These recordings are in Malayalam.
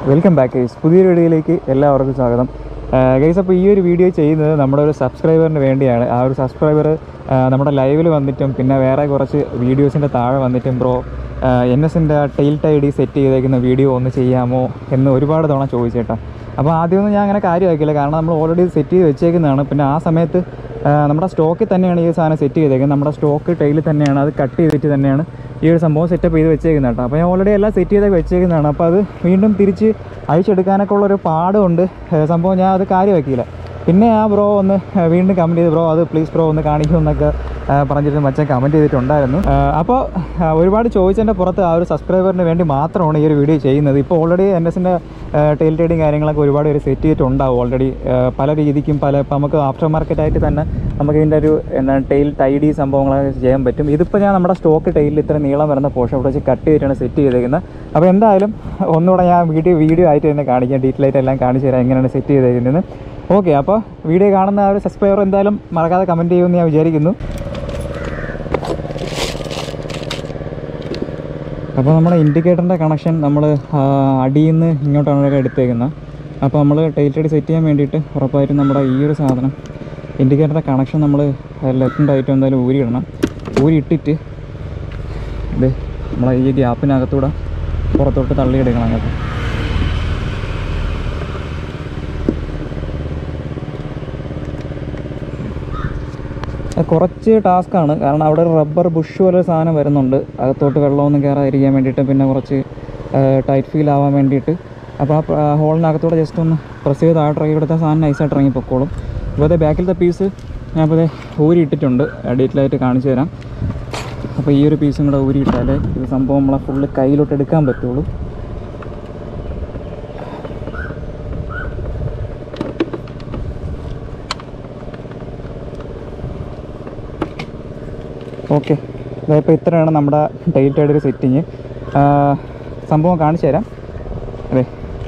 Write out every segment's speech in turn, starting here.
വെൽക്കം ബാക്ക് ഗൈസ് പുതിയൊരു വീഡിയോയിലേക്ക് എല്ലാവർക്കും സ്വാഗതം ഗൈസ് അപ്പോൾ ഈ ഒരു വീഡിയോ ചെയ്യുന്നത് നമ്മുടെ ഒരു സബ്സ്ക്രൈബറിന് വേണ്ടിയാണ് ആ ഒരു സബ്സ്ക്രൈബർ നമ്മുടെ ലൈവിൽ വന്നിട്ടും പിന്നെ വേറെ കുറച്ച് വീഡിയോസിൻ്റെ താഴെ വന്നിട്ടും ബ്രോ എൻ എസിൻ്റെ ടെയിൽ ടൈഡി സെറ്റ് ചെയ്തേക്കുന്ന വീഡിയോ ഒന്ന് ചെയ്യാമോ എന്ന് ഒരുപാട് തവണ ചോദിച്ചേട്ടാ അപ്പോൾ ആദ്യമൊന്നും ഞാൻ അങ്ങനെ കാര്യമാക്കില്ല കാരണം നമ്മൾ ഓൾറെഡി സെറ്റ് ചെയ്ത് വെച്ചേക്കുന്നതാണ് പിന്നെ ആ സമയത്ത് ആ, നമ്മുടെ സ്റ്റോക്കിൽ തന്നെയാണ് ഈ സാധനം സെറ്റ് ചെയ്തേക്കുന്നത് നമ്മുടെ സ്റ്റോക്ക് ടൈലിൽ തന്നെയാണ് അത് കട്ട് ചെയ്തിട്ട് തന്നെയാണ് ഈ ഒരു സംഭവം സെറ്റപ്പ് ചെയ്ത് വെച്ചേക്കുന്നത് കേട്ടോ അപ്പോൾ ഞാൻ ഓൾറെഡി എല്ലാം സെറ്റ് ചെയ്തൊക്കെ വെച്ചേക്കുന്നതാണ് അപ്പോൾ അത് വീണ്ടും തിരിച്ച് അഴിച്ചെടുക്കാനൊക്കെ ഉള്ളൊരു പാടുണ്ട് ഏ, സംഭവം ഞാൻ അത് കാര്യമാക്കിയില്ല പിന്നെ ആ ബ്രോ ഒന്ന് ഏ, വീണ്ടും കമൻറ്റ് ചെയ്ത് ബ്രോ അത് പ്ലീസ് ബ്രോ ഒന്ന് കാണിക്കുമെന്നൊക്കെ ഏ, പറഞ്ഞിട്ട് മച്ചൻ കമൻറ്റ് ചെയ്തിട്ടുണ്ടായിരുന്നു ഏ, അപ്പോൾ ആ, ഒരുപാട് ചോദിച്ചതിൻ്റെ പുറത്ത് ആ ഒരു സബ്സ്ക്രൈബറിന് വേണ്ടി മാത്രമാണ് ഈ ഒരു വീഡിയോ ചെയ്യുന്നത് ഇപ്പോൾ ഓൾറെഡി എൻ എസിൻ്റെ ടെയിൽ ട്രേഡിങ് കാര്യങ്ങളൊക്കെ ഒരുപാട് പേര് സെറ്റ് ചെയ്തിട്ടുണ്ടാവും ഓൾറെഡി പല രീതിക്കും പല ഇപ്പോൾ നമുക്ക് ആഫ്റ്റർ മാർക്കറ്റായിട്ട് തന്നെ നമുക്ക് ഇതിൻ്റെ ഒരു എന്താണ് ടെയിൽ ടൈഡി സംഭവങ്ങളൊക്കെ ചെയ്യാൻ പറ്റും ഇതിപ്പോൾ ഞാൻ നമ്മുടെ സ്റ്റോക്ക് ടൈലിൽ ഇത്ര നീളം വരുന്ന പോർഷൻ ഇവിടെ വെച്ച് കട്ട് ചെയ്തിട്ടാണ് സെറ്റ് ചെയ്തേക്കുന്നത് അപ്പോൾ എന്തായാലും ഒന്നുകൂടെ ഞാൻ വീഡിയോ വീഡിയോ ആയിട്ട് തന്നെ കാണിക്കാം ഡീറ്റെയിൽ ആയിട്ട് എല്ലാം കാണിച്ചു തരാം എങ്ങനെയാണ് സെറ്റ് ചെയ്തേക്കുന്നത് ഓക്കെ അപ്പോൾ വീഡിയോ കാണുന്ന ആ ഒരു സബ്സ്ക്രൈബർ എന്തായാലും മറക്കാതെ കമൻറ്റ് ചെയ്യുമെന്ന് ഞാൻ വിചാരിക്കുന്നു അപ്പോൾ നമ്മുടെ ഇൻഡിക്കേറ്ററിൻ്റെ കണക്ഷൻ നമ്മൾ അടിയിൽ നിന്ന് ഇങ്ങോട്ടാണ് എടുത്തേക്കുന്നത് അപ്പോൾ നമ്മൾ ടൈറ്റഡ് സെറ്റ് ചെയ്യാൻ വേണ്ടിയിട്ട് ഉറപ്പായിട്ടും നമ്മുടെ ഈ ഒരു സാധനം ഇൻഡിക്കേറ്ററിൻ്റെ കണക്ഷൻ നമ്മൾ ലെഫ്റ്റും റൈറ്റും എന്തായാലും ഊരിയിടണം ഊരി ഇട്ടിട്ട് ഇത് നമ്മളെ ഈ ഗ്യാപ്പിനകത്തൂടെ പുറത്തോട്ട് തള്ളിയെടുക്കണം അങ്ങോട്ട് അത് കുറച്ച് ടാസ്ക്കാണ് കാരണം അവിടെ ഒരു റബ്ബർ ബുഷ് പോലെ ഒരു സാധനം വരുന്നുണ്ട് അകത്തോട്ട് വെള്ളമൊന്നും കയറാതിരിക്കാൻ വേണ്ടിയിട്ട് പിന്നെ കുറച്ച് ടൈറ്റ് ഫീൽ ആവാൻ വേണ്ടിയിട്ട് അപ്പോൾ ആ ഹോളിനകത്തൂടെ ജസ്റ്റ് ഒന്ന് പ്രസ് ചെയ്ത് താഴോട്ട് ഇറങ്ങി കൊടുത്താൽ സാധനം നൈസായിട്ട് ഇറങ്ങി പൊക്കോളും ഇപ്പോൾ അതേ ബാക്കിലത്തെ പീസ് ഞാൻ ഇപ്പോൾ ദേ ഊരി ഇട്ടിട്ടുണ്ട് ഡീറ്റെയിലായിട്ട് കാണിച്ചു തരാം അപ്പോൾ ഈ ഒരു പീസും കൂടെ ഊരി ഇട്ടാലേ ഇത് സംഭവം നമ്മളെ ഫുള്ള് കയ്യിലോട്ട് എടുക്കാൻ പറ്റുള്ളൂ ഓക്കെ ഇപ്പോൾ ഇത്രയാണ് നമ്മുടെ ടൈൽ ടൈഡൊരു സെറ്റിങ് സംഭവം കാണിച്ചു തരാം അതെ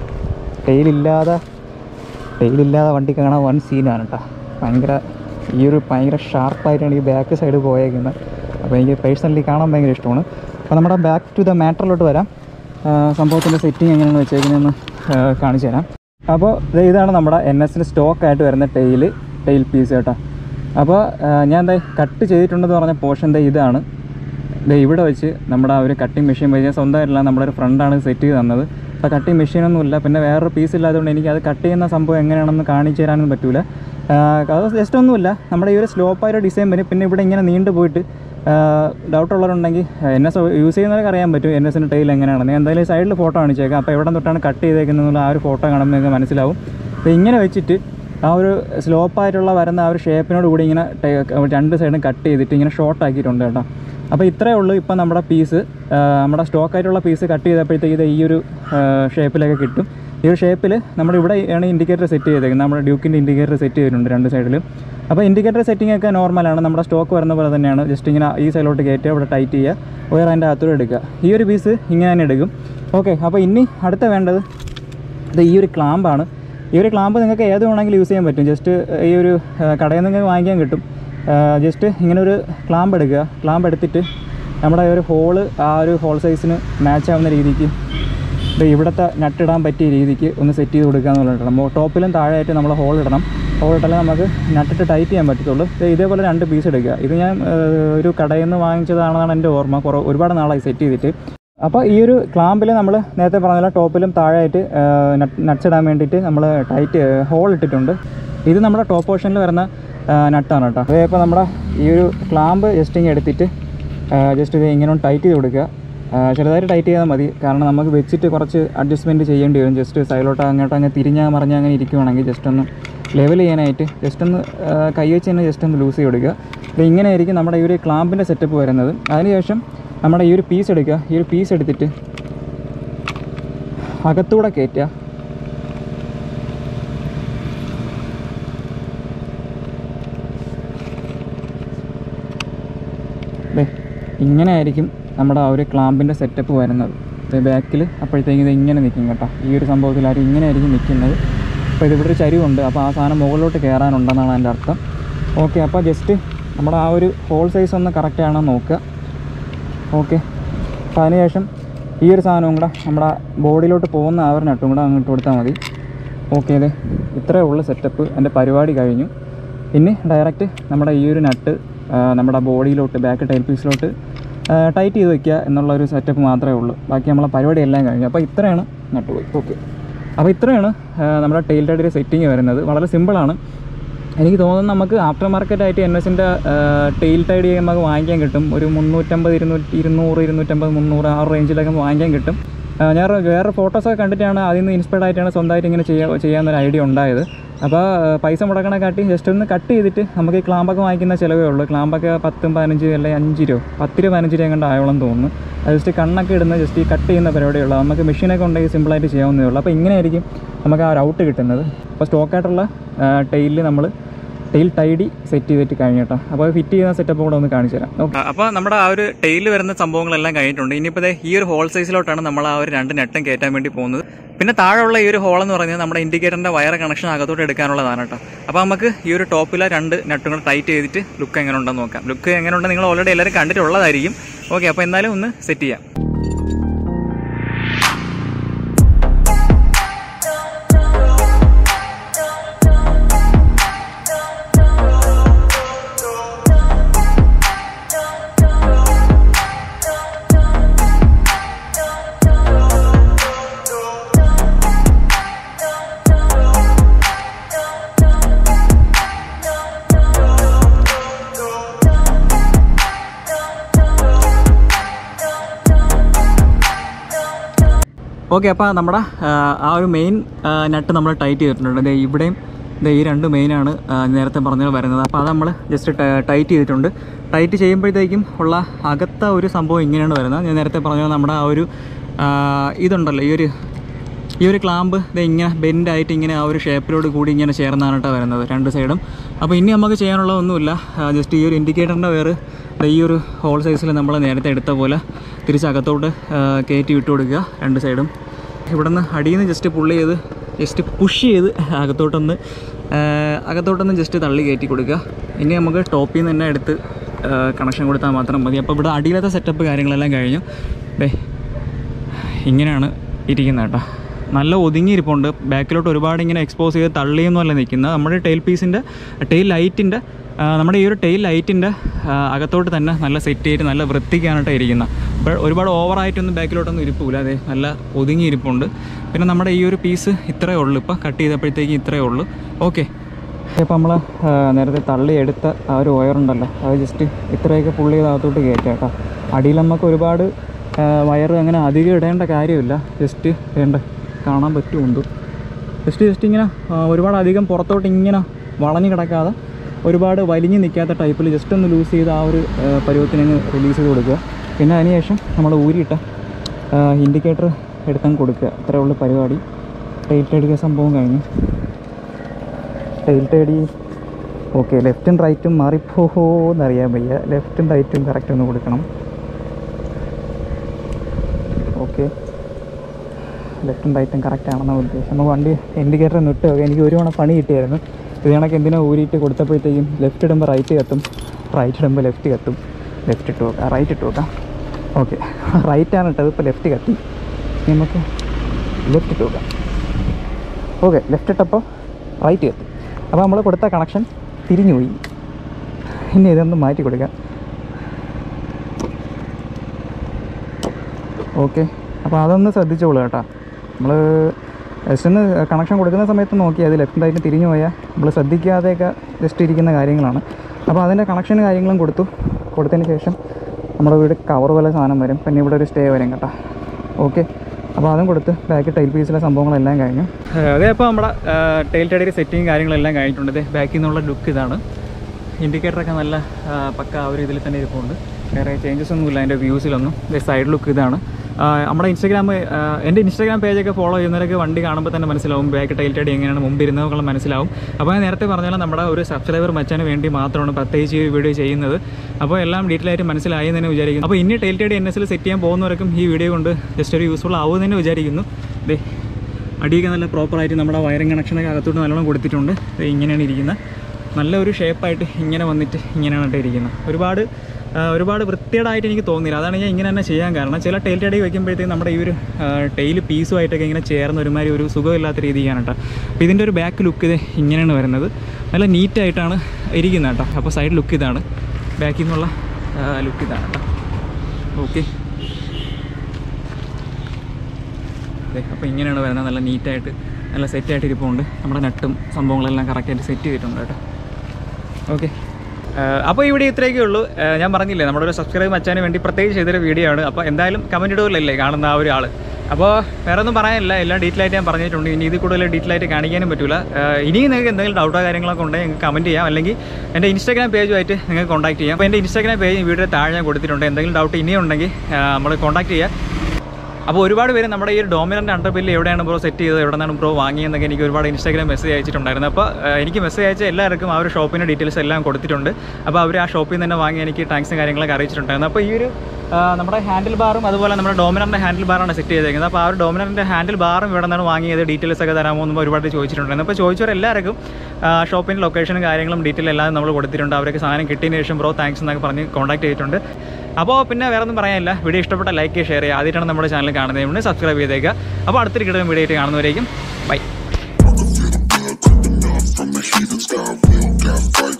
ടൈലില്ലാതെ ടൈലില്ലാതെ വണ്ടി കാണാൻ വൺ സീനാണ് കേട്ടോ ഭയങ്കര ഈ ഒരു ഭയങ്കര ഷാർപ്പായിട്ടാണ് ഈ ബാക്ക് സൈഡ് പോയേക്കുന്നത് അപ്പോൾ എനിക്ക് പേഴ്സണലി കാണാൻ ഭയങ്കര ഇഷ്ടമാണ് അപ്പോൾ നമ്മുടെ ബാക്ക് ടു ദ മാറ്ററിലോട്ട് വരാം സംഭവത്തിൻ്റെ സെറ്റിങ് എങ്ങനെയാണ് വെച്ചേക്കുന്നതെന്ന് കാണിച്ചു തരാം അപ്പോൾ ദേ ഇതാണ് നമ്മുടെ എൻ എസിൽ സ്റ്റോക്കായിട്ട് വരുന്ന ടെയിൽ ടെയിൽ പീസ് കേട്ടോ അപ്പോൾ ഞാൻ എന്താ കട്ട് ചെയ്തിട്ടുണ്ടെന്ന് പറഞ്ഞ പോർഷൻ ദേ ഇതാണ് ദേ ഇവിടെ വെച്ച് നമ്മുടെ ആ ഒരു കട്ടിങ് മെഷീൻ വെച്ച് സ്വന്തമായിട്ടല്ല നമ്മുടെ ഒരു ഫ്രണ്ടാണ് സെറ്റ് ചെയ്ത് തന്നത് അപ്പോൾ കട്ടിങ് മെഷീനൊന്നുമില്ല പിന്നെ വേറൊരു പീസ് ഇല്ലാത്തതുകൊണ്ട് എനിക്ക് അത് കട്ട് ചെയ്യുന്ന സംഭവം എങ്ങനെയാണെന്ന് കാണിച്ചു തരാനൊന്നും പറ്റൂല ആ, അത് ജസ്റ്റ് ഒന്നുമില്ല നമ്മുടെ ഈ ഒരു സ്ലോപ്പായ ഡിസൈൻ വരും പിന്നെ ഇവിടെ ഇങ്ങനെ നീണ്ടു പോയിട്ട് ഡൗട്ട് ഉള്ളവരുണ്ടെങ്കിൽ എൻ എസ് യൂസ് ചെയ്യുന്നവർക്ക് അറിയാൻ പറ്റും എൻ എസിൻ്റെ ടൈൽ എങ്ങനെയാണെന്ന് ഞാൻ എന്തായാലും സൈഡിൽ ഫോട്ടോ കാണിച്ചേക്കാം അപ്പോൾ എവിടെ തൊട്ടാണ് കട്ട് ചെയ്തേക്കുന്നത് ആ ഒരു ഫോട്ടോ കാണുമ്പോൾ നിങ്ങൾക്ക് മനസ്സിലാവും അപ്പോൾ ഇങ്ങനെ വെച്ചിട്ട് ആ ഒരു സ്ലോപ്പായിട്ടുള്ള വരുന്ന ആ ഒരു ഷേപ്പിനോട് കൂടി ഇങ്ങനെ ടൈ- രണ്ട് സൈഡും കട്ട് ചെയ്തിട്ട് ഇങ്ങനെ ഷോർട്ട് ആക്കിയിട്ടുണ്ട് കേട്ടോ അപ്പോൾ ഇത്രയേ ഉള്ളൂ ഇപ്പം നമ്മുടെ പീസ് നമ്മുടെ സ്റ്റോക്ക് ആയിട്ടുള്ള പീസ് കട്ട് ചെയ്തപ്പോഴത്തേക്ക് ഇത് ഈ ഒരു ഷേപ്പിലൊക്കെ കിട്ടും ഈ ഒരു ഷേപ്പിൽ നമ്മുടെ ഇവിടെ ആണ് ഇൻഡിക്കേറ്റർ സെറ്റ് ചെയ്തേക്കുന്നത് നമ്മുടെ ഡ്യൂക്കിൻ്റെ ഇൻഡിക്കേറ്റർ സെറ്റ് ചെയ്തിട്ടുണ്ട് രണ്ട് സൈഡിലും അപ്പോൾ ഇൻഡിക്കേറ്റർ സെറ്റിംഗ് ഒക്കെ നോർമലാണ് നമ്മുടെ സ്റ്റോക്ക് വരുന്ന പോലെ തന്നെയാണ് ജസ്റ്റ് ഇങ്ങനെ ഈ സൈഡിലോട്ട് കയറ്റുക ഇവിടെ ടൈറ്റ് ചെയ്യുക വേറെ അതിൻ്റെ അകത്തൂടെ എടുക്കുക ഈ ഒരു പീസ് ഇങ്ങനെ തന്നെ എടുക്കും ഓക്കെ അപ്പോൾ ഇനി അടുത്ത വേണ്ടത് ഇത് ഈ ഒരു ക്ലാമ്പാണ് ഈ ഒരു ക്ലാമ്പ് നിങ്ങൾക്ക് ഏത് വേണമെങ്കിലും യൂസ് ചെയ്യാൻ പറ്റും ജസ്റ്റ് ഈ ഒരു ആ, കടയിൽ നിന്ന് വാങ്ങിക്കാൻ കിട്ടും ജസ്റ്റ് ഇങ്ങനെ ഒരു ക്ലാമ്പ് എടുക്കുക ക്ലാമ്പ് എടുത്തിട്ട് നമ്മുടെ ഈ ഒരു ഹോള് ആ ഒരു ഹോൾ സൈസിന് മാച്ച് ആവുന്ന രീതിക്ക് ഇത് ഇവിടുത്തെ നട്ടിടാൻ പറ്റിയ രീതിക്ക് ഒന്ന് സെറ്റ് ചെയ്ത് കൊടുക്കുക എന്നുള്ളത് നമ്മൾ ടോപ്പിലും താഴെയായിട്ട് നമ്മൾ ഹോൾ ഇടണം ഹോൾ ഇട്ടാലേ നമുക്ക് നട്ടിട്ട് ടൈറ്റ് ചെയ്യാൻ പറ്റത്തുള്ളൂ ദേ ഇതേപോലെ രണ്ട് പീസ് എടുക്കുക ഇത് ഞാൻ ആ, ഒരു കടയിൽ നിന്ന് വാങ്ങിച്ചതാണെന്നാണ് എൻ്റെ ഓർമ്മ കുറേ ഒരുപാട് നാളായി സെറ്റ് ചെയ്തിട്ട് അപ്പോൾ ഈ ഒരു ക്ലാമ്പിൽ നമ്മൾ നേരത്തെ പറഞ്ഞ ടോപ്പിലും താഴെയായിട്ട് നട്ട്സ് ഇടാൻ വേണ്ടിയിട്ട് നമ്മൾ ടൈറ്റ് ഹോൾ ഇട്ടിട്ടുണ്ട് ഇത് നമ്മുടെ ടോപ്പ് പോർഷനിൽ വരുന്ന നട്ടാണ് കേട്ടോ അതേ ഇപ്പോൾ നമ്മുടെ ഈ ഒരു ക്ലാമ്പ് ജസ്റ്റ് ഇങ്ങനെ എടുത്തിട്ട് ജസ്റ്റ് ഇത് ഇങ്ങനെ ഒന്ന് ടൈറ്റ് ചെയ്ത് കൊടുക്കുക ആ, ചെറുതായിട്ട് ടൈറ്റ് ചെയ്താൽ മതി കാരണം നമുക്ക് വെച്ചിട്ട് കുറച്ച് അഡ്ജസ്റ്റ്മെൻറ്റ് ചെയ്യേണ്ടി വരും ജസ്റ്റ് സൈഡിലോട്ട് അങ്ങോട്ട് അങ്ങ് തിരിഞ്ഞാൽ മറിഞ്ഞ് അങ്ങനെ ഇരിക്കുവാണെങ്കിൽ ജസ്റ്റ് ഒന്ന് ലെവൽ ചെയ്യാനായിട്ട് ജസ്റ്റ് ഒന്ന് ആ, കൈ വെച്ച് തന്നെ ജസ്റ്റ് ഒന്ന് ലൂസ് ചെയ്ത് കൊടുക്കുക അപ്പോൾ ഇങ്ങനെ ആയിരിക്കും നമ്മുടെ ഈ ഒരു ക്ലാമ്പിൻ്റെ സെറ്റപ്പ് വരുന്നത് അതിനുശേഷം നമ്മുടെ ഈ ഒരു പീസ് എടുക്കുക ഈ ഒരു പീസ് എടുത്തിട്ട് അകത്തൂടെ കയറ്റുക ദേ ഇങ്ങനെ ആയിരിക്കും നമ്മുടെ ആ ഒരു ക്ലാമ്പിൻ്റെ സെറ്റപ്പ് വരുന്നത് ബാക്കിൽ അപ്പോഴത്തേക്കും ഇത് ഇങ്ങനെ നിൽക്കും കേട്ടോ ഈ ഒരു സംഭവത്തിലാരും ഇങ്ങനെ ആയിരിക്കും നിൽക്കുന്നത് അപ്പോൾ ഇതിവിടെ ഒരു ചരിവുണ്ട് അപ്പോൾ ആ സാധനം മുകളിലോട്ട് കയറാനുണ്ടെന്നാണ് എൻ്റെ അർത്ഥം ഓക്കെ അപ്പോൾ ജസ്റ്റ് നമ്മുടെ ആ ഒരു ഹോൾ സൈസ് ഒന്ന് കറക്റ്റ് ആണോ നോക്കുക ഓക്കെ അപ്പോൾ അതിനുശേഷം ഈ ഒരു സാധനവും കൂടെ നമ്മുടെ ബോഡിയിലോട്ട് പോകുന്ന ആ ഒരു നട്ടും കൂടെ അങ്ങോട്ട് കൊടുത്താൽ മതി ഓക്കെ അല്ലേ ഇത്രയേ ഉള്ളൂ സെറ്റപ്പ് എൻ്റെ പരിപാടി കഴിഞ്ഞു ഇനി ഡയറക്റ്റ് നമ്മുടെ ഈ ഒരു നട്ട് നമ്മുടെ ബോഡിയിലോട്ട് ബാക്ക് ടൈൽ പീസിലോട്ട് ടൈറ്റ് ചെയ്ത് വെക്കുക എന്നുള്ള ഒരു സെറ്റപ്പ് മാത്രമേ ഉള്ളൂ ബാക്കി നമ്മളെ പരിപാടി എല്ലാം കഴിഞ്ഞു അപ്പോൾ ഇത്രയാണ് നട്ട് പോയി ഓക്കെ അപ്പോൾ ഇത്രയാണ് ആ, നമ്മുടെ ടെയിൽ ടൈഡിൻ്റെ സെറ്റിങ് വരുന്നത് വളരെ സിമ്പിളാണ് എനിക്ക് തോന്നുന്നു നമുക്ക് ആഫ്റ്റർ മാർക്കറ്റ് ആയിട്ട് എൻ എസിൻ്റെ ടെയിൽ ടൈഡ് നമുക്ക് വാങ്ങിക്കാൻ കിട്ടും ഒരു മുന്നൂറ്റമ്പത് ഇരുന്നൂറ്റി ഇരുന്നൂറ് ഇരുന്നൂറ്റമ്പത് മുന്നൂറ് ആ റേഞ്ചിലൊക്കെ വാങ്ങിക്കാൻ കിട്ടും ആ, ഞാൻ വേറെ ഫോട്ടോസൊക്കെ കണ്ടിട്ടാണ് അതിൽ നിന്ന് ഇൻസ്പയർഡ് ആയിട്ടാണ് സ്വന്തമായിട്ട് ഇങ്ങനെ ചെയ്യാ ചെയ്യാമെന്നൊരു ഐഡിയ ഉണ്ടായത് അപ്പോൾ പൈസ മുടക്കണ കാട്ടി ജസ്റ്റ് ഒന്ന് കട്ട് ചെയ്തിട്ട് നമുക്ക് ഈ ക്ലാമ്പൊക്കെ വാങ്ങിക്കുന്ന ചിലവേ ഉള്ളൂ ക്ലാമ്പൊക്കെ പത്തും പതിനഞ്ച് അല്ലെങ്കിൽ അഞ്ച് രൂപ പത്ത് രൂപ പതിനഞ്ച് രൂപ കണ്ട് ആയോളം തോന്നുന്നു അത് ജസ്റ്റ് കണ്ണൊക്കെ ഇടുന്ന ജസ്റ്റ് ഈ കട്ട് ചെയ്യുന്ന പരിപാടിയുള്ളൂ നമുക്ക് മെഷീനൊക്കെ ഉണ്ടെങ്കിൽ സിമ്പിളായിട്ട് ചെയ്യാവുന്നതേ ഉള്ളൂ അപ്പോൾ ഇങ്ങനെയായിരിക്കും നമുക്ക് ആ ഒരു ഔട്ട് കിട്ടുന്നത് അപ്പോൾ സ്റ്റോക്കായിട്ടുള്ള ടെയിലിൽ നമ്മൾ ടെയിൽ ടൈഡി സെറ്റ് ചെയ്തിട്ട് കഴിഞ്ഞിട്ടോ അപ്പോൾ ഫിറ്റ് ചെയ്യുന്ന സെറ്റപ്പ് കൂടെ ഒന്ന് കാണിച്ചു തരാം അപ്പോൾ നമ്മുടെ ആ ഒരു ടെയിൽ വരുന്ന സംഭവങ്ങളെല്ലാം കഴിഞ്ഞിട്ടുണ്ട് ഇനിയിപ്പോൾ ദേ ഈ ഒരു ഹോൾ സൈസിലോട്ടാണ് നമ്മൾ ആ ഒരു രണ്ട് നെട്ടും കയറ്റാൻ വേണ്ടി പോകുന്നത് പിന്നെ താഴെയുള്ള ഈ ഒരു ഹോൾ എന്ന് പറയുന്നത് നമ്മുടെ ഇൻഡിക്കേറ്ററിന്റെ വയർ കണക്ഷൻ അകത്തോട്ട് എടുക്കാനുള്ളതാണ് കേട്ടോ അപ്പോൾ നമുക്ക് ഈ ഒരു ടോപ്പിലെ രണ്ട് നെട്ടും കൂടെ ടൈറ്റ് ചെയ്തിട്ട് ലുക്ക് എങ്ങനെ ഉണ്ടെന്ന് നോക്കാം ലുക്ക് എങ്ങനെ ഉണ്ടെന്ന് നിങ്ങൾ ഓൾറെഡി എല്ലാവരും കണ്ടിട്ടുള്ളതായിരിക്കും ഓക്കെ അപ്പോൾ എന്തായാലും ഒന്ന് സെറ്റ് ചെയ്യാം ഓക്കെ അപ്പോൾ നമ്മുടെ ആ, ആ ഒരു മെയിൻ നട്ട് നമ്മൾ ടൈറ്റ് ചെയ്തിട്ടുണ്ട് ദേ ഇവിടെയും ദേ ഈ രണ്ട് മെയിനാണ് നേരത്തെ പറഞ്ഞത് വരുന്നത് അപ്പോൾ അത് നമ്മൾ ജസ്റ്റ് ടൈറ്റ് ചെയ്തിട്ടുണ്ട് ടൈറ്റ് ചെയ്യുമ്പോഴത്തേക്കും ഉള്ള അകത്ത ഒരു സംഭവം ഇങ്ങനെയാണ് വരുന്നത് ഞാൻ നേരത്തെ പറഞ്ഞത് നമ്മുടെ ആ ഒരു ആ, ഇതുണ്ടല്ലോ ഈ ഒരു ഈ ഒരു ക്ലാമ്പ് ഇത് ഇങ്ങനെ ബെൻഡായിട്ട് ഇങ്ങനെ ആ ഒരു ഷേപ്പിലോട് കൂടി ഇങ്ങനെ ചേർന്നാണ് കേട്ടോ വരുന്നത് രണ്ട് സൈഡും അപ്പോൾ ഇനി നമുക്ക് ചെയ്യാനുള്ള ഒന്നുമില്ല ജസ്റ്റ് ഈ ഒരു ഇൻഡിക്കേറ്ററിൻ്റെ വേറെ ഈ ഒരു ഹോൾ സൈസിൽ നമ്മൾ നേരത്തെ എടുത്ത പോലെ തിരിച്ചകത്തോട്ട് ആ, കയറ്റി വിട്ട് കൊടുക്കുക രണ്ട് സൈഡും ഇവിടെ നിന്ന് അടിയിൽ നിന്ന് ജസ്റ്റ് പുള്ളി ചെയ്ത് ജസ്റ്റ് പുഷ് ചെയ്ത് അകത്തോട്ടൊന്ന് ആ, അകത്തോട്ടൊന്ന് ജസ്റ്റ് തള്ളി കയറ്റി കൊടുക്കുക ഇനി നമുക്ക് ടോപ്പിൽ നിന്ന് തന്നെ എടുത്ത് കണക്ഷൻ കൊടുത്താൽ മാത്രം മതി അപ്പോൾ ഇവിടെ അടിയിലത്തെ സെറ്റപ്പ് കാര്യങ്ങളെല്ലാം കഴിഞ്ഞു ഡേ ഇങ്ങനെയാണ് ഇരിക്കുന്നത് കേട്ടോ നല്ല ഒതുങ്ങിയിരിപ്പുണ്ട് ബാക്കിലോട്ട് ഒരുപാട് ഇങ്ങനെ എക്സ്പോസ് ചെയ്ത് തള്ളിയൊന്നുമല്ല നിൽക്കുന്നത് നമ്മുടെ ടെയിൽ പീസിൻ്റെ ടെയിൽ ലൈറ്റിൻ്റെ നമ്മുടെ ഈ ഒരു ടെയിൽ ലൈറ്റിൻ്റെ അകത്തോട്ട് തന്നെ നല്ല സെറ്റ് ചെയ്തിട്ട് നല്ല വൃത്തിക്കാണ് കേട്ടോ ഇരിക്കുന്നത് അപ്പോൾ ഒരുപാട് ഓവറായിട്ടൊന്നും ബാക്കിലോട്ടൊന്നും ഇരിപ്പില്ല അതെ നല്ല ഒതുങ്ങിയിരിപ്പുണ്ട് പിന്നെ നമ്മുടെ ഈ ഒരു പീസ് ഇത്രയേ ഉള്ളൂ ഇപ്പോൾ കട്ട് ചെയ്തപ്പോഴത്തേക്ക് ഇത്രയേ ഉള്ളൂ ഓക്കെ ഇപ്പോൾ നമ്മൾ നേരത്തെ തള്ളി എടുത്ത ആ ഒരു വയറുണ്ടല്ലോ അത് ജസ്റ്റ് ഇത്രയൊക്കെ പുള്ളി ചെയ്ത് അകത്തോട്ട് കയറ്റാം കേട്ടോ അടിയിൽ നമുക്ക് ഒരുപാട് വയർ അങ്ങനെ അധികം ഇടേണ്ട കാര്യമില്ല ജസ്റ്റ് വേണ്ട കാണാൻ പറ്റുമുണ്ട് ജസ്റ്റ് ജസ്റ്റ് ഇങ്ങനെ ആ, ഒരുപാട് അധികം പുറത്തോട്ട് ഇങ്ങനെ വളഞ്ഞു കിടക്കാതെ ഒരുപാട് വലിഞ്ഞു നിൽക്കാത്ത ടൈപ്പിൽ ജസ്റ്റ് ഒന്ന് ലൂസ് ചെയ്ത് ആ ഒരു ആ, പരുവത്തിന് അങ്ങ് റിലീസ് ചെയ്ത് കൊടുക്കുക പിന്നെ അതിനുശേഷം നമ്മൾ ഊരിയിട്ട ഇൻഡിക്കേറ്റർ എടുത്തങ്ങ് കൊടുക്കുക ഇത്രയേ ഉള്ളൂ പരിപാടി ടൈറ്റ് അടിക്കുക സംഭവം കഴിഞ്ഞു ടൈൽറ്റ് അടി ഓക്കെ ലെഫ്റ്റും റൈറ്റും മാറിപ്പോഹോ എന്നറിയാൻ വയ്യ ലെഫ്റ്റും റൈറ്റും കറക്റ്റ് ഒന്ന് കൊടുക്കണം ഓക്കെ ലെഫ്റ്റും റൈറ്റും കറക്റ്റ് ആണെന്ന ഉദ്ദേശം നമുക്ക് വണ്ടി ഇൻഡിക്കേറ്റർ ഒന്ന് ഇട്ട് നോക്കാം എനിക്ക് ഒരു തവണ പണി കിട്ടിയായിരുന്നു ഇത് കണക്ക് എന്തിനാ ഊരിയിട്ട് കൊടുത്തപ്പോഴത്തേക്കും ലെഫ്റ്റ് ഇടുമ്പോൾ റൈറ്റ് കത്തും റൈറ്റ് ഇടുമ്പോൾ ലെഫ്റ്റ് കത്തും ലെഫ്റ്റ് ഇട്ട് നോക്കാം റൈറ്റ് ഇട്ട് നോക്കാം ഓക്കെ റൈറ്റാണ് ഇട്ടത് ഇപ്പോൾ ലെഫ്റ്റ് കത്തി ഇനി നമുക്ക് ലെഫ്റ്റ് ഇട്ട് നോക്കാം ഓക്കെ ലെഫ്റ്റ് ഇട്ടപ്പോൾ റൈറ്റ് കത്തി അപ്പോൾ നമ്മൾ കൊടുത്ത കണക്ഷൻ തിരിഞ്ഞു പോയി ഇനി ഇതൊന്ന് മാറ്റി കൊടുക്കാം ഓക്കെ അപ്പോൾ അതൊന്ന് ശ്രദ്ധിച്ചോളൂ കേട്ടോ നമ്മൾ ജസ്റ്റ് ഒന്ന് കണക്ഷൻ കൊടുക്കുന്ന സമയത്ത് നോക്കി അത് ലെഫ്റ്റ് റൈറ്റ് തിരിഞ്ഞു പോയാൽ നമ്മൾ ശ്രദ്ധിക്കാതെയൊക്കെ ജസ്റ്റ് ഇരിക്കുന്ന കാര്യങ്ങളാണ് അപ്പോൾ അതിൻ്റെ കണക്ഷനും കാര്യങ്ങളും കൊടുത്തു കൊടുത്തതിന് ശേഷം നമ്മുടെ വീട് കവർ പോലെ സാധനം വരും പിന്നെ ഇവിടെ ഒരു സ്റ്റേ വരും കേട്ടോ ഓക്കെ അപ്പോൾ അതും കൊടുത്ത് ബാക്ക് ടൈൽ പീസിലെ സംഭവങ്ങളെല്ലാം കഴിഞ്ഞു അതേ അപ്പോൾ നമ്മുടെ ടൈൽ ടൈഡിൽ സെറ്റിങ് കാര്യങ്ങളെല്ലാം കഴിഞ്ഞിട്ടുണ്ട് ദേ ബാക്കിൽ നിന്നുള്ള ലുക്ക് ഇതാണ് ഇൻഡിക്കേറ്ററൊക്കെ നല്ല ആ, പക്ക ആ ഒരു ഇതിൽ തന്നെ ഇരിപ്പുണ്ട് വേറെ ചേഞ്ചസ് ഒന്നുമില്ല അതിൻ്റെ വ്യൂസിലൊന്നും സൈഡ് ലുക്ക് ഇതാണ് ആ, നമ്മുടെ ഇൻസ്റ്റാഗ്രാം എൻ്റെ ഇൻസ്റ്റാഗ്രാം പേജൊക്കെ ഫോളോ ചെയ്യുന്നവരൊക്കെ വണ്ടി കാണുമ്പോൾ തന്നെ മനസ്സിലാവും ബാക്ക് ടൈൽറ്റഡ് എങ്ങനെയാണ് മുമ്പ് ഇരുന്നതൊക്കെ മനസ്സിലാവും അപ്പോൾ ഞാൻ നേരത്തെ പറഞ്ഞാൽ നമ്മുടെ ഒരു സബ്സ്ക്രൈബർ മച്ചാന് വേണ്ടി മാത്രമാണ് പ്രത്യേകിച്ച് ഈ വീഡിയോ ചെയ്യുന്നത് അപ്പോൾ എല്ലാം ഡീറ്റെയിൽ ആയിട്ട് മനസ്സിലായി എന്ന് തന്നെ വിചാരിക്കുന്നു അപ്പോൾ ഇനി ടൈൽറ്റഡ് എൻ എസിൽ സെറ്റ് ചെയ്യാൻ പോകുന്നവർക്കും ഈ വീഡിയോ കൊണ്ട് ജസ്റ്റ് ഒരു യൂസ്ഫുൾ ആവുമെന്ന് തന്നെ വിചാരിക്കുന്നു ദേ അടിയൊക്കെ നല്ല പ്രോപ്പറായിട്ട് നമ്മുടെ വയറിംഗ് കണക്ഷനൊക്കെ അകത്തോട്ട് നല്ലോണം കൊടുത്തിട്ടുണ്ട് ദേ ഇങ്ങനെയാണ് ഇരിക്കുന്നത് നല്ല ഒരു ഷേപ്പായിട്ട് ഇങ്ങനെ വന്നിട്ട് ഇങ്ങനെയാണ് കേട്ടോ ഇരിക്കുന്നത് ഒരുപാട് ആ, ഒരുപാട് വൃത്തികേടായിട്ട് എനിക്ക് തോന്നിയില്ല അതാണ് ഞാൻ ഇങ്ങനെ തന്നെ ചെയ്യാൻ കാരണം ചില ടെയിൽ ടേഡി വയ്ക്കുമ്പോഴത്തേക്കും നമ്മുടെ ഈ ഒരു ടെയിൽ പീസുമായിട്ടൊക്കെ ഇങ്ങനെ ചേർന്ന് ഒരുമാതിരി ഒരു സുഖമില്ലാത്ത രീതിയാണ് കേട്ടോ അപ്പോൾ ഇതിൻ്റെ ഒരു ബാക്ക് ലുക്ക് ഇത് ഇങ്ങനെയാണ് വരുന്നത് നല്ല നീറ്റായിട്ടാണ് ഇരിക്കുന്നത് കേട്ടോ അപ്പോൾ സൈഡ് ലുക്ക് ഇതാണ് ബാക്കിൽ നിന്നുള്ള ലുക്ക് ഇതാണ് കേട്ടോ ഓക്കെ അതെ അപ്പോൾ ഇങ്ങനെയാണ് വരുന്നത് നല്ല നീറ്റായിട്ട് നല്ല സെറ്റായിട്ട് ഇരിപ്പുണ്ട് നമ്മുടെ നട്ടും സംഭവങ്ങളെല്ലാം കറക്റ്റായിട്ട് സെറ്റ് ചെയ്തിട്ടുണ്ട് കേട്ടോ ഓക്കെ അപ്പോൾ ഇവിടെ ഇത്രയൊക്കെ ഉള്ളൂ ഏഹ് ഞാൻ പറഞ്ഞില്ലേ നമ്മുടെ ഒരു സബ്സ്ക്രൈബ് മച്ചാന് വേണ്ടി പ്രത്യേകിച്ച് ചെയ്തൊരു വീഡിയോ ആണ് അപ്പോൾ എന്തായാലും കമൻറ്റ് ഇടുകയല്ലേ കാണുന്ന ആ ഒരു ആൾ അപ്പോൾ വേറെ ഒന്നും പറയാനില്ല എല്ലാം ഡീറ്റെയിൽ ആയിട്ട് ഞാൻ പറഞ്ഞിട്ടുണ്ട് ഇനി ഇതിൽ കൂടുതൽ ഡീറ്റെയിൽ ആയിട്ട് കാണിക്കാനും പറ്റില്ല ഏഹ് ഇനിയും നിങ്ങൾക്ക് എന്തെങ്കിലും ഡൗട്ടോ കാര്യങ്ങളൊക്കെ ഉണ്ടെങ്കിൽ നിങ്ങൾക്ക് കമൻറ്റ് ചെയ്യാം അല്ലെങ്കിൽ എൻ്റെ ഇൻസ്റ്റാഗ്രാം പേജുമായിട്ട് നിങ്ങൾക്ക് കോൺടാക്ട് ചെയ്യാം അപ്പോൾ എൻ്റെ ഇൻസ്റ്റാഗ്രാം പേജ് വീഡിയോ താഴെ ഞാൻ കൊടുത്തിട്ടുണ്ട് എന്തെങ്കിലും ഡൗട്ട് ഇനിയും ഉണ്ടെങ്കിൽ നമ്മൾ കോൺടാക്ട് ചെയ്യുക അപ്പോൾ ഒരുപാട് പേര് നമ്മുടെ ഈ ഒരു ഡോമിനൻ്റ് അണ്ടർബില്ല് എവിടെയാണ് ബ്രോ സെറ്റ് ചെയ്തത് എവിടെ നിന്നാണ് ബ്രോ വാങ്ങിയെന്നൊക്കെ എനിക്ക് ഒരുപാട് ഇൻസ്റ്റാഗ്രാം മെസ്സേജ് അയച്ചിട്ടുണ്ടായിരുന്നു അപ്പോൾ ആ, എനിക്ക് മെസ്സേജ് അയച്ച എല്ലാവർക്കും ആ ഒരു ഷോപ്പിൻ്റെ ഡീറ്റെയിൽസ് എല്ലാം കൊടുത്തിട്ടുണ്ട് അപ്പോൾ അവർ ആ ഷോപ്പിൽ നിന്ന് തന്നെ വാങ്ങി എനിക്ക് ടാങ്ക്സും കാര്യങ്ങളൊക്കെ അറിയിച്ചിട്ടുണ്ടായിരുന്നു അപ്പോൾ ഈ ഒരു ആ, നമ്മുടെ ഹാൻഡിൽ ബാറും അതുപോലെ നമ്മുടെ ഡോമിനറിൻ്റെ ഹാൻഡിൽ ബാറാണ് സെറ്റ് ചെയ്തേക്കുന്നത് അപ്പോൾ ആ ഒരു ഡോമിനറിൻ്റെ ഹാൻഡിൽ ബാറും ഇവിടെ നിന്നാണ് വാങ്ങിയത് ഡീറ്റെയിൽസ് ഒക്കെ തരാമോ എന്ന് ഒരുപാട് ചോദിച്ചിട്ടുണ്ടായിരുന്നു അപ്പോൾ ചോദിച്ചവരെല്ലാവർക്കും ഷോപ്പിൻ്റെ ലൊക്കേഷനും കാര്യങ്ങളും ഡീറ്റെയിൽ എല്ലാം നമ്മൾ കൊടുത്തിട്ടുണ്ട് അവരൊക്കെ സാധനം കിട്ടിയതിന് ശേഷം ബ്രോ താങ്ക്സ് എന്നൊക്കെ പറഞ്ഞ് കോൺടാക്ട് ചെയ്തിട്ടുണ്ട് അപ്പോൾ പിന്നെ വേറെ ഒന്നും പറയാനില്ല വീഡിയോ ഇഷ്ടപ്പെട്ട ലൈക്ക് ഷെയർ ചെയ്യുക ആദ്യമായിട്ടാണ് നമ്മുടെ ചാനൽ കാണുന്നത് സബ്സ്ക്രൈബ് ചെയ്തേക്കുക അപ്പോൾ അടുത്തൊരു കിട്ടുന്ന വീഡിയോ ആയിട്ട് കാണുന്നവരേക്കും bye I can feel the blood creeping up from the heathen sky. We don't got fight.